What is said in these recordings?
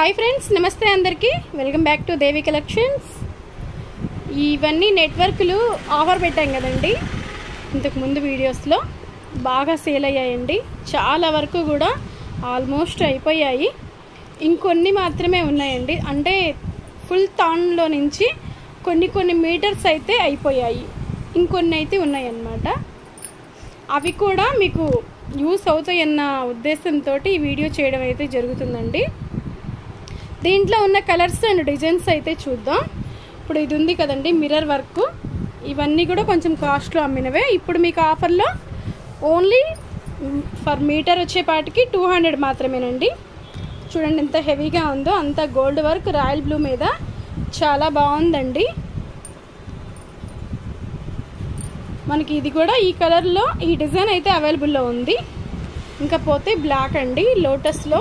hi friends నమస్తే అందరికీ welcome back to Devi collections ఇవన్నీ నెట్వర్క్లు ఆఫర్ పెట్టాం కదండి ఇంతకు ముందు వీడియోస్లో బాగా సేల్ అయ్యాయండి చాలా వరకు కూడా ఆల్మోస్ట్ అయిపోయాయి ఇంకొన్ని మాత్రమే ఉన్నాయండి అంటే ఫుల్ తాన్లో నుంచి కొన్ని కొన్ని మీటర్స్ అయితే అయిపోయాయి ఇంకొన్ని అయితే ఉన్నాయన్నమాట అవి కూడా మీకు యూస్ అవుతాయన్న ఉద్దేశంతో ఈ వీడియో చేయడం అయితే జరుగుతుందండి దీంట్లో ఉన్న కలర్స్ అండ్ డిజైన్స్ అయితే చూద్దాం ఇప్పుడు ఇది ఉంది కదండి మిర్రర్ వర్క్ ఇవన్నీ కూడా కొంచెం కాస్ట్లో అమ్మినవే ఇప్పుడు మీకు ఆఫర్లో ఓన్లీ ఫర్ మీటర్ వచ్చేపాటికి టూ హండ్రెడ్ మాత్రమేనండి చూడండి ఎంత హెవీగా ఉందో అంత గోల్డ్ వర్క్ రాయల్ బ్లూ మీద చాలా బాగుందండి మనకి ఇది కూడా ఈ కలర్లో ఈ డిజైన్ అయితే అవైలబుల్లో ఉంది ఇంకా పోతే బ్లాక్ అండి లోటస్లో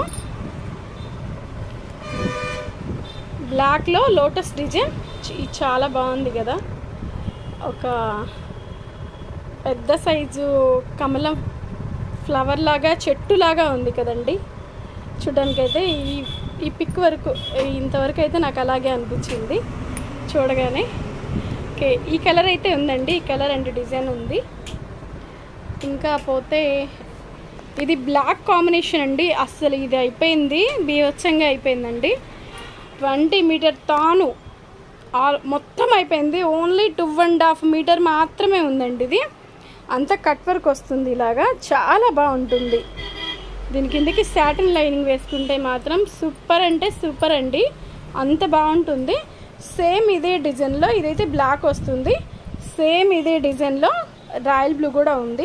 బ్లాక్లో లోటస్ డిజైన్ ఇది చాలా బాగుంది కదా ఒక పెద్ద సైజు కమలం ఫ్లవర్ లాగా చెట్టు లాగా ఉంది కదండి చూడడానికైతే ఈ ఈ పిక్ వరకు ఇంతవరకు అయితే నాకు అలాగే అనిపించింది చూడగానే ఓకే ఈ కలర్ అయితే ఉందండి ఈ కలర్ అండ్ డిజైన్ ఉంది ఇంకా పోతే ఇది బ్లాక్ కాంబినేషన్ అండి అస్సలు ఇది అయిపోయింది బీవత్సంగా అయిపోయిందండి ట్వంటీ మీటర్ తాను ఆల్ మొత్తం అయిపోయింది only two and half metre మాత్రమే ఉందండి ఇది అంత కట్ వర్క్ వస్తుంది ఇలాగా చాలా బాగుంటుంది దీని కిందకి సాటిన్ లైనింగ్ వేసుకుంటే మాత్రం సూపర్ అంటే సూపర్ అండి అంత బాగుంటుంది సేమ్ ఇదే డిజైన్లో ఇదైతే బ్లాక్ వస్తుంది సేమ్ ఇదే డిజైన్లో రాయల్ బ్లూ కూడా ఉంది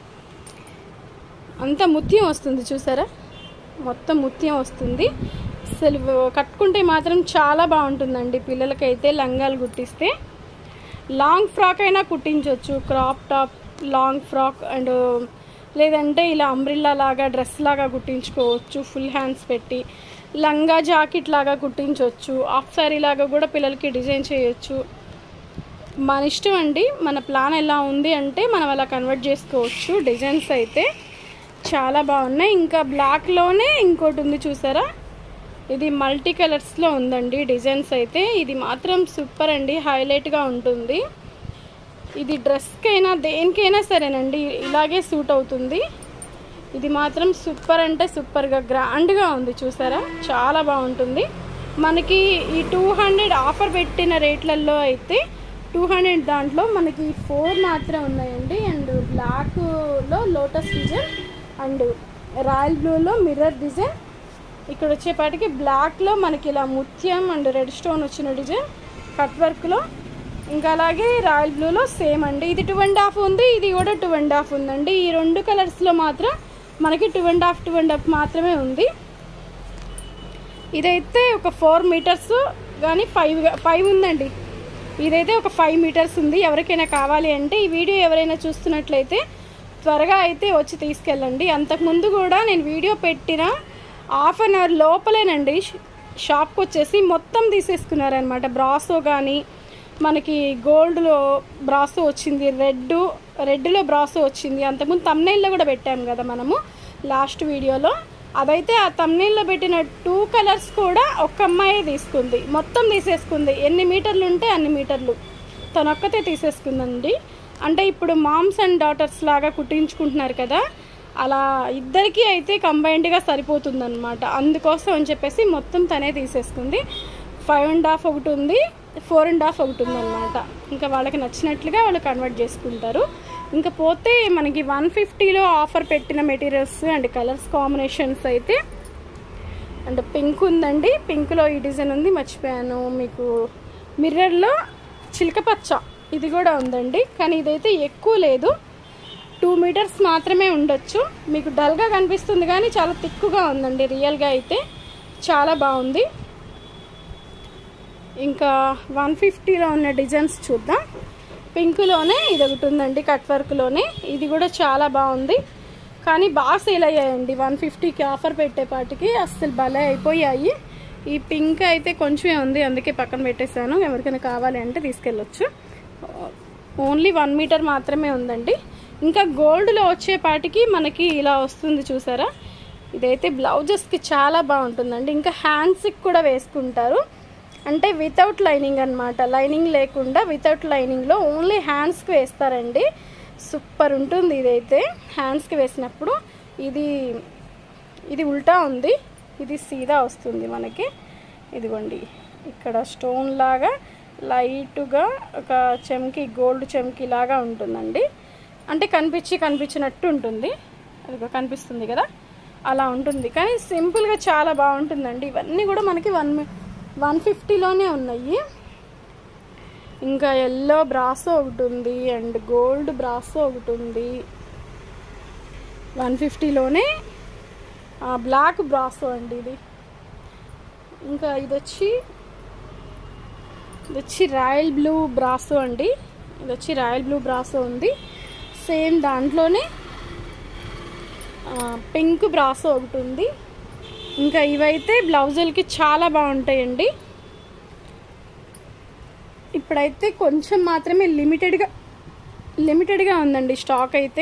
అంత ముత్యం వస్తుంది చూసారా మొత్తం ముత్యం వస్తుంది అసలు కట్టుకుంటే మాత్రం చాలా బాగుంటుందండి పిల్లలకైతే లంగాలు కుట్టిస్తే లాంగ్ ఫ్రాక్ అయినా కుట్టించవచ్చు crop top long frock and లేదంటే ఇలా అంబ్రిల్లా లాగా డ్రెస్ లాగా కుట్టించుకోవచ్చు ఫుల్ హ్యాండ్స్ పెట్టి లంగా జాకెట్ లాగా కుట్టించవచ్చు హాఫ్ శారీ లాగా కూడా పిల్లలకి డిజైన్ చేయొచ్చు మన ఇష్టం అండి మన ప్లాన్ ఎలా ఉంది అంటే మనం అలా కన్వర్ట్ చేసుకోవచ్చు డిజైన్స్ అయితే చాలా బాగున్నాయి ఇంకా బ్లాక్లోనే ఇంకోటి ఉంది చూసారా ఇది మల్టీ కలర్స్లో ఉందండి డిజైన్స్ అయితే ఇది మాత్రం సూపర్ అండి హైలైట్గా ఉంటుంది ఇది డ్రెస్కైనా దేనికైనా సరేనండి ఇలాగే సూట్ అవుతుంది ఇది మాత్రం సూపర్ అంటే సూపర్గా గ్రాండ్గా ఉంది చూసారా చాలా బాగుంటుంది మనకి ఈ టూ హండ్రెడ్ ఆఫర్ పెట్టిన రేట్లలో అయితే టూ హండ్రెడ్ దాంట్లో మనకి ఫోర్ మాత్రం ఉన్నాయండి అండ్ బ్లాక్లో లోటస్ డిజైన్ అండ్ రాయల్ బ్లూలో మిర్రర్ డిజైన్ ఇక్కడ వచ్చేపాటికి బ్లాక్లో మనకి ఇలా ముత్యం అండ్ రెడ్ స్టోన్ వచ్చిన డిజైన్ కట్ వర్క్లో ఇంకా అలాగే రాయల్ బ్లూలో సేమ్ అండి ఇది టూ అండ్ హాఫ్ ఉంది ఇది కూడా టూ అండ్ హాఫ్ ఉందండి ఈ రెండు కలర్స్లో మాత్రం మనకి two and half two and half మాత్రమే ఉంది ఇదైతే ఒక ఫోర్ మీటర్స్ కానీ ఫైవ్ ఫైవ్ ఉందండి ఇదైతే ఒక ఫైవ్ మీటర్స్ ఉంది ఎవరికైనా కావాలి అంటే ఈ వీడియో ఎవరైనా చూస్తున్నట్లయితే త్వరగా అయితే వచ్చి తీసుకెళ్ళండి అంతకుముందు కూడా నేను వీడియో పెట్టిన హాఫ్ అన్ అవర్ లోపలేనండి షాప్కి వచ్చేసి మొత్తం తీసేసుకున్నారనమాట బ్రాసో కానీ మనకి గోల్డ్లో బ్రాసో వచ్చింది రెడ్ రెడ్లో బ్రాసో వచ్చింది అంతకుముందు తమ్నైల్లో కూడా పెట్టాము కదా మనము లాస్ట్ వీడియోలో అదైతే ఆ తమ్నైల్లో పెట్టిన టూ కలర్స్ కూడా ఒక్క అమ్మాయి తీసుకుంది మొత్తం తీసేసుకుంది ఎన్ని మీటర్లు ఉంటే అన్ని మీటర్లు తనొక్కతే తీసేసుకుందండి అంటే ఇప్పుడు మామ్స్ అండ్ డాటర్స్ లాగా కుట్టించుకుంటున్నారు కదా అలా ఇద్దరికి అయితే కంబైన్డ్గా సరిపోతుందన్నమాట అందుకోసం అని చెప్పేసి మొత్తం తనే తీసేసుకుంది ఫైవ్ అండ్ హాఫ్ ఒకటి ఉంది ఫోర్ అండ్ హాఫ్ ఒకటి ఉందన్నమాట ఇంకా వాళ్ళకి నచ్చినట్లుగా వాళ్ళు కన్వర్ట్ చేసుకుంటారు ఇంకా పోతే మనకి వన్ ఫిఫ్టీలో ఆఫర్ పెట్టిన మెటీరియల్స్ అండ్ కలర్స్ కాంబినేషన్స్ అయితే అండ్ పింక్ ఉందండి పింక్లో ఈ డిజైన్ ఉంది మర్చిపోయాను మీకు మిర్రర్లో చిలకపచ్చ ఇది కూడా ఉందండి కానీ ఇదైతే ఎక్కువ లేదు టూ మీటర్స్ మాత్రమే ఉండొచ్చు మీకు డల్గా కనిపిస్తుంది కానీ చాలా తిక్కుగా ఉందండి రియల్గా అయితే చాలా బాగుంది ఇంకా వన్ ఫిఫ్టీలో ఉన్న డిజైన్స్ చూద్దాం పింక్లోనే ఇది ఒకటి ఉందండి కట్ వర్క్లోనే ఇది కూడా చాలా బాగుంది కానీ బాగా సేల్ అయ్యాయండి వన్ ఫిఫ్టీకి ఆఫర్ పెట్టేపాటికి అస్సలు భలే అయిపోయాయి ఈ పింక్ అయితే కొంచెమే ఉంది అందుకే పక్కన పెట్టేశాను ఎవరికైనా కావాలి అంటే తీసుకెళ్ళొచ్చు ఓన్లీ వన్ మీటర్ మాత్రమే ఉందండి ఇంకా గోల్డ్లో వచ్చేపాటికి మనకి ఇలా వస్తుంది చూసారా ఇదైతే బ్లౌజెస్కి చాలా బాగుంటుందండి ఇంకా హ్యాండ్స్కి కూడా వేసుకుంటారు అంటే వితౌట్ లైనింగ్ అనమాట లైనింగ్ లేకుండా వితౌట్ లైనింగ్లో ఓన్లీ హ్యాండ్స్కి వేస్తారండి సూపర్ ఉంటుంది ఇదైతే హ్యాండ్స్కి వేసినప్పుడు ఇది ఇది ఉల్టా ఉంది ఇది సీదా వస్తుంది మనకి ఇదిగోండి ఇక్కడ స్టోన్ లాగా లైట్గా ఒక చెమ్కి గోల్డ్ చెమ్కి లాగా ఉంటుందండి అంటే కనిపించి కనిపించినట్టు ఉంటుంది అదిగో కనిపిస్తుంది కదా అలా ఉంటుంది కానీ సింపుల్గా చాలా బాగుంటుందండి ఇవన్నీ కూడా మనకి వన్ వన్ ఫిఫ్టీలోనే ఉన్నాయి ఇంకా ఎల్లో బ్రాసో ఒకటి ఉంది అండ్ గోల్డ్ బ్రాసో ఒకటి ఉంది వన్ ఫిఫ్టీలోనే బ్లాక్ బ్రాసో అండి ఇది ఇంకా ఇది వచ్చి ఇది వచ్చి రాయల్ బ్లూ బ్రాసో అండి ఇది వచ్చి రాయల్ బ్లూ బ్రాసో ఉంది సేమ్ దాంట్లోనే పింక్ బ్రాసో ఒకటి ఉంది ఇంకా ఇవైతే బ్లౌజులకి చాలా బాగుంటాయండి ఇప్పుడైతే కొంచెం మాత్రమే లిమిటెడ్గా లిమిటెడ్గా ఉందండి స్టాక్ అయితే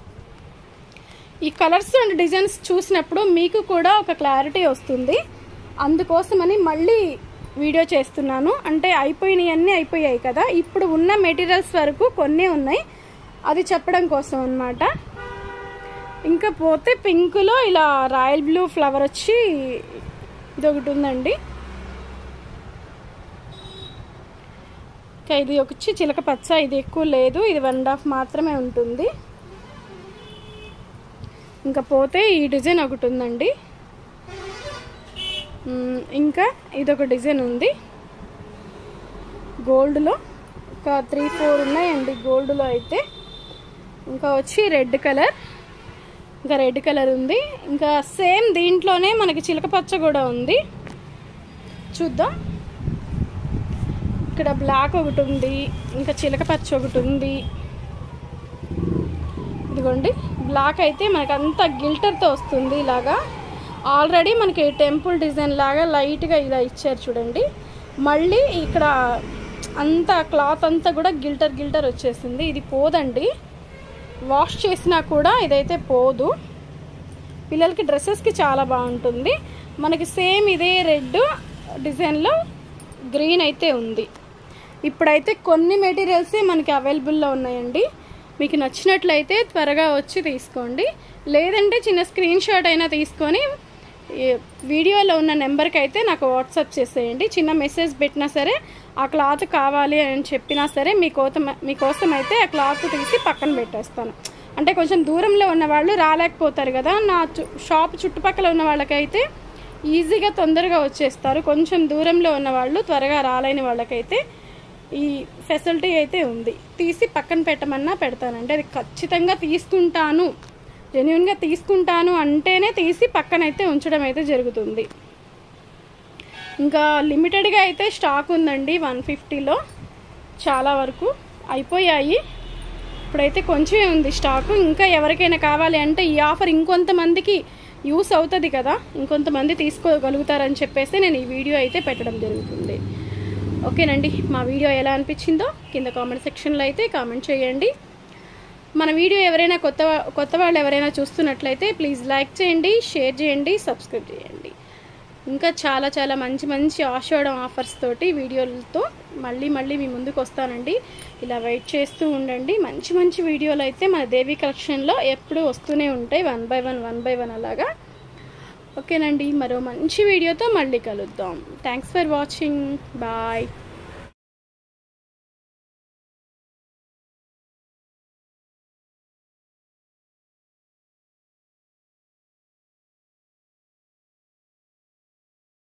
ఈ కలర్స్ అండ్ డిజైన్స్ చూసినప్పుడు మీకు కూడా ఒక క్లారిటీ వస్తుంది అందుకోసమని మళ్ళీ వీడియో చేస్తున్నాను అంటే అయిపోయినాయి అన్నీ అయిపోయాయి కదా ఇప్పుడు ఉన్న మెటీరియల్స్ వరకు కొన్ని ఉన్నాయి అది చెప్పడం కోసం అనమాట ఇంకా పోతే పింక్లో ఇలా రాయల్ బ్లూ ఫ్లవర్ వచ్చి ఇది ఒకటి ఉందండి ఇంకా ఇది వచ్చి చిలక పచ్చ ఇది ఎక్కువ లేదు ఇది వన్ అండ్ హాఫ్ మాత్రమే ఉంటుంది ఇంకా పోతే ఈ డిజైన్ ఒకటి ఉందండి మ్, ఇంకా ఇదొక డిజైన్ ఉంది గోల్డ్లో ఒక త్రీ ఫోర్ ఉన్నాయండి గోల్డ్లో అయితే ఇంకా వచ్చి రెడ్ కలర్ ఇంకా రెడ్ కలర్ ఉంది ఇంకా సేమ్ దీంట్లోనే మనకి చిలక పచ్చ కూడా ఉంది చూద్దాం ఇక్కడ బ్లాక్ ఒకటి ఉంది ఇంకా చిలక పచ్చ ఒకటి ఉంది ఇదిగోండి బ్లాక్ అయితే మనకి అంతా గిల్టర్తో వస్తుంది ఇలాగా ఆల్రెడీ మనకి టెంపుల్ డిజైన్ లాగా లైట్గా ఇలా ఇచ్చారు చూడండి మళ్ళీ ఇక్కడ అంతా క్లాత్ అంతా కూడా గిల్టర్ గిల్టర్ వచ్చేసింది ఇది పోదండి వాష్ చేసినా కూడా ఇదైతే పోదు పిల్లలకి డ్రెస్సెస్కి చాలా బాగుంటుంది మనకి సేమ్ ఇదే రెడ్ డిజైన్లో గ్రీన్ అయితే ఉంది ఇప్పుడైతే కొన్ని మెటీరియల్సే మనకి అవైలబుల్లో ఉన్నాయండి మీకు నచ్చినట్లయితే త్వరగా వచ్చి తీసుకోండి లేదంటే చిన్న స్క్రీన్ షాట్ అయినా తీసుకొని ఈ వీడియోలో ఉన్న నెంబర్కి అయితే నాకు వాట్సాప్ చేసేయండి చిన్న మెసేజ్ పెట్టినా సరే ఆ క్లాత్ కావాలి అని చెప్పినా సరే మీకోసం మీకోసం అయితే ఆ క్లాత్ తీసి పక్కన పెట్టేస్తాను అంటే కొంచెం దూరంలో ఉన్న వాళ్ళు రాలేకపోతారు కదా నా చు- షాప్ చుట్టుపక్కల ఉన్న వాళ్ళకైతే ఈజీగా తొందరగా వచ్చేస్తారు కొంచెం దూరంలో ఉన్న వాళ్ళు త్వరగా రాలేని వాళ్ళకైతే ఈ ఫెసిలిటీ అయితే ఉంది తీసి పక్కన పెట్టమన్నా పెడతానండి అది ఖచ్చితంగా తీసుకుంటాను జెన్యున్గా తీసుకుంటాను అంటేనే తీసి పక్కనైతే ఉంచడం అయితే జరుగుతుంది ఇంకా లిమిటెడ్గా అయితే స్టాక్ ఉందండి వన్ ఫిఫ్టీలో చాలా వరకు అయిపోయాయి ఇప్పుడైతే కొంచెమే ఉంది స్టాకు ఇంకా ఎవరికైనా కావాలి అంటే ఈ ఆఫర్ ఇంకొంతమందికి యూస్ అవుతుంది కదా ఇంకొంతమంది తీసుకోగలుగుతారని చెప్పేసి నేను ఈ వీడియో అయితే పెట్టడం జరుగుతుంది ఓకేనండి మా వీడియో ఎలా అనిపించిందో కింద కామెంట్ సెక్షన్లో అయితే కామెంట్ చేయండి మన వీడియో ఎవరైనా కొత్త వా- కొత్త వాళ్ళు ఎవరైనా చూస్తున్నట్లయితే ప్లీజ్ లైక్ చేయండి షేర్ చేయండి సబ్స్క్రైబ్ చేయండి ఇంకా చాలా చాలా మంచి మంచి ఆషాఢం ఆఫర్స్ తోటి వీడియోలతో మళ్ళీ మళ్ళీ మీ ముందుకు వస్తానండి ఇలా వెయిట్ చేస్తూ ఉండండి మంచి మంచి వీడియోలు అయితే మన దేవి కలెక్షన్లో ఎప్పుడూ వస్తూనే ఉంటాయి one by one one by one అలాగా ఓకేనండి మరో మంచి వీడియోతో మళ్ళీ కలుద్దాం థ్యాంక్స్ ఫర్ వాచింగ్ బాయ్